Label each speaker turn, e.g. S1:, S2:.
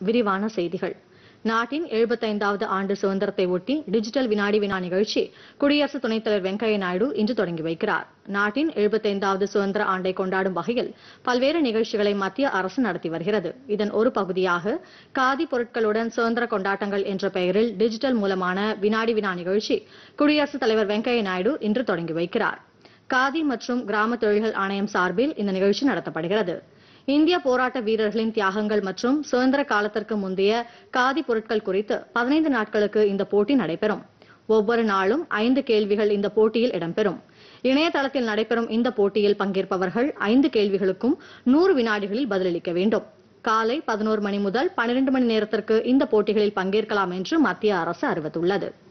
S1: விரிவான செய்திகள் நாட்டின் எழுபத்தைந்தாவது ஆண்டு சுதந்திரத்தை ஒட்டி டிஜிட்டல் வினாடி வினா நிகழ்ச்சி குடியரசு துணைத் தலைவர் வெங்கையா நாயுடு இன்று தொடங்கி வைக்கிறார் நாட்டின் எழுபத்தைந்தாவது சுதந்திர ஆண்டை கொண்டாடும் வகையில் பல்வேறு நிகழ்ச்சிகளை மத்திய அரசு நடத்தி வருகிறது இதன் ஒரு பகுதியாக காதி பொருட்களுடன் சுதந்திர கொண்டாட்டங்கள் என்ற பெயரில் டிஜிட்டல் மூலமான வினாடி வினா நிகழ்ச்சி குடியரசுத் தலைவர் வெங்கையா நாயுடு இன்று தொடங்கி வைக்கிறார் காதி மற்றும் கிராம தொழில்கள் ஆணையம் சார்பில் இந்த நிகழ்ச்சி நடத்தப்படுகிறது இந்திய போராட்ட வீரர்களின் தியாகங்கள் மற்றும் சுதந்திர காலத்திற்கு முந்தைய காதி பொருட்கள் குறித்து பதினைந்து நாட்களுக்கு இந்த போட்டி நடைபெறும் ஒவ்வொரு நாளும் ஐந்து கேள்விகள் இந்த போட்டியில் இடம்பெறும் இணையதளத்தில் நடைபெறும் இந்த போட்டியில் பங்கேற்பவர்கள் ஐந்து கேள்விகளுக்கும் நூறு வினாடிகளில் பதிலளிக்க வேண்டும் காலை பதினோரு மணி முதல் பன்னிரண்டு மணி நேரத்திற்கு இந்த போட்டிகளில் பங்கேற்கலாம் என்று மத்திய அரசு அறிவித்துள்ளது